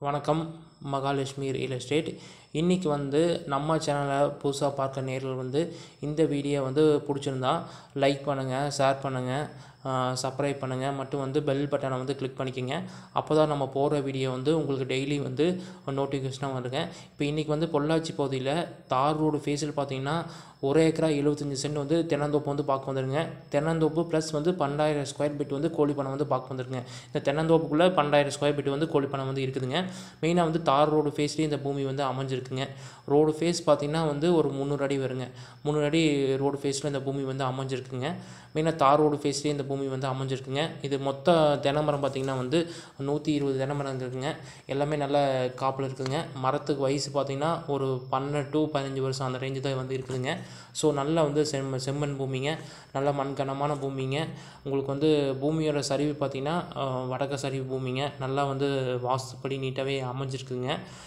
வணக்கம் Mahalakshmi real estate இன்றைக்கி வந்து நம்ம சேனலை புதுசாக பார்க்க நேரில் வந்து இந்த வீடியோ வந்து பிடிச்சிருந்தா லைக் பண்ணுங்கள் ஷேர் பண்ணுங்கள் சப்ஸ்கிரைப் பண்ணுங்கள் மற்றும் வந்து பெல் பட்டனை வந்து கிளிக் பண்ணிக்கோங்க அப்போ தான் நம்ம போகிற வீடியோ வந்து உங்களுக்கு டெய்லி வந்து நோட்டிஃபிகேஷனாக வருங்க இப்போ இன்றைக்கி வந்து பொள்ளாச்சி பகுதியில் தார் ரோடு ஃபேஸில் பார்த்தீங்கன்னா ஒரு ஏக்கரா எழுபத்தஞ்சி சென்ட் வந்து தென்னந்தோப்பு வந்து பார்க்க வந்துருங்க தென்னந்தோப்பு ப்ளஸ் வந்து பன்னெண்டாயிரம் ஸ்கொயர் ஃபீட் வந்து கோழி பண்ணை வந்து பார்க்க வந்துருங்க இந்த தென்னந்தோப்புக்குள்ளே பன்னெண்டாயிரம் ஸ்கொயர் ஃபீட் வந்து கோழி பண்ணை வந்து இருக்குதுங்க மெயினாக வந்து தார் ரோடு ஃபேஸ்லேயே இந்த பூமி வந்து அமைஞ்சிருக்குங்க ரோடு ஃபேஸ் பார்த்திங்கன்னா வந்து ஒரு முந்நூறு அடி வருங்க முந்நூறு அடி ரோடு ஃபேஸில் இந்த பூமி வந்து அமைஞ்சிருக்குங்க மெயினாக தார் ரோடு ஃபேஸ்லேயே இந்த பூமி வந்து அமைஞ்சிருக்குங்க இது மொத்த தென்னைமரம் பார்த்திங்கன்னா வந்து நூற்றி இருபது தென்னைமரம் இருக்குங்க எல்லாமே நல்ல காப்பில் இருக்குதுங்க மரத்துக்கு வயசு பார்த்திங்கன்னா ஒரு பன்னெண்டு டு பதினஞ்சு வருஷம் அந்த ரேஞ்சு தான் வந்து இருக்குதுங்க ஸோ நல்லா வந்து செம் செம்மண் பூமிங்க நல்ல மண் கனமான பூமிங்க உங்களுக்கு வந்து பூமியோட சரிவு பார்த்திங்கன்னா வடக்க சரிவு பூமிங்க நல்லா வந்து வாஸ்துப்படி நீட்டாகவே அமைஞ்சிருக்குதுங்க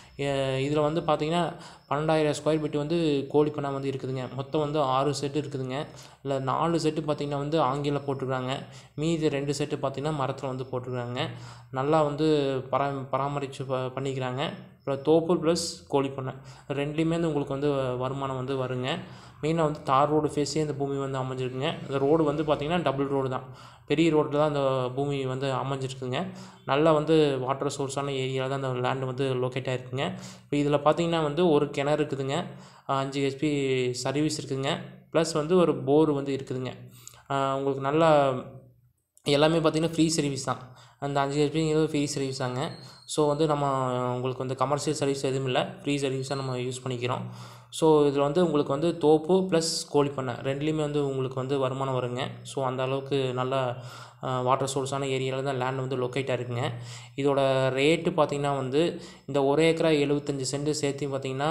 இதில் வந்து பார்த்திங்கன்னா பன்னெண்டாயிரம் ஸ்கொயர் ஃபீட் வந்து கோழி பண்ணை வந்து இருக்குதுங்க மொத்தம் வந்து ஆறு செட்டு இருக்குதுங்க இல்லை நாலு செட்டு பார்த்திங்கன்னா வந்து ஆங்கில போட்டிருக்காங்க மீதி ரெண்டு செட்டு பார்த்திங்கன்னா மரத்தில் வந்து போட்டிருக்காங்க நல்லா வந்து பரா பராமரித்து ப பண்ணிக்கிறாங்க அப்புறம் தோப்பு ப்ளஸ் கோழி பண்ணை ரெண்டுலேயுமே வந்து உங்களுக்கு வந்து வருமானம் வந்து வருங்க மெயினாக வந்து தார் ரோடு ஃபேஸே இந்த பூமி வந்து அமைஞ்சிருக்குங்க இந்த ரோடு வந்து பார்த்திங்கன்னா டபுள் ரோடு தான் பெரிய ரோட்டில் தான் அந்த பூமி வந்து அமைஞ்சிருக்குங்க நல்லா வந்து வாட்டர் சோர்ஸான ஏரியாவில் தான் அந்த லேண்டு வந்து லொக்கேட் ஆகிருக்குங்க இப்போ இதில் பார்த்திங்கன்னா வந்து ஒரு கிணறு இருக்குதுங்க அஞ்சு ஹெச்பி சர்வீஸ் இருக்குதுங்க ப்ளஸ் வந்து ஒரு போர் வந்து இருக்குதுங்க உங்களுக்கு நல்லா எல்லாமே பார்த்திங்கன்னா ஃப்ரீ சர்வீஸ் தான் அந்த அஞ்சு ஹெச்பிங்கிறது ஃப்ரீ சர்வீஸ் தாங்க ஸோ வந்து நம்ம உங்களுக்கு வந்து கமர்ஷியல் சர்வீஸ் எதுவும் இல்லை ஃப்ரீ சர்வீஸாக நம்ம யூஸ் பண்ணிக்கிறோம் ஸோ இதில் வந்து உங்களுக்கு வந்து தோப்பு ப்ளஸ் கோழி பண்ணை ரெண்டுலேயுமே வந்து உங்களுக்கு வந்து வருமானம் வருங்க ஸோ அந்த அளவுக்கு நல்ல வாட்டர் சோர்ஸான ஏரியாவில் தான் லேண்ட் வந்து லொக்கேட் ஆகிருக்குங்க இதோட ரேட்டு பார்த்திங்கன்னா வந்து இந்த ஒரு ஏக்கரா எழுபத்தஞ்சி சென்ட் சேர்த்து பார்த்திங்கன்னா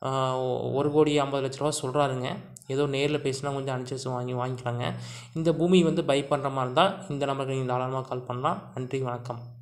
ஒரு கோடி ஐம்பது லட்ச ரூபா சொல்கிறாருங்க ஏதோ நேரில் பேசினா கொஞ்சம் அனுசரித்து வாங்கி வாங்கிக்கலாங்க இந்த பூமி வந்து பை பண்ணுற மாதிரி இருந்தால் இந்த நம்பருக்கு நீங்கள் தாராளமாக கால் பண்ணலாம் நன்றி வணக்கம்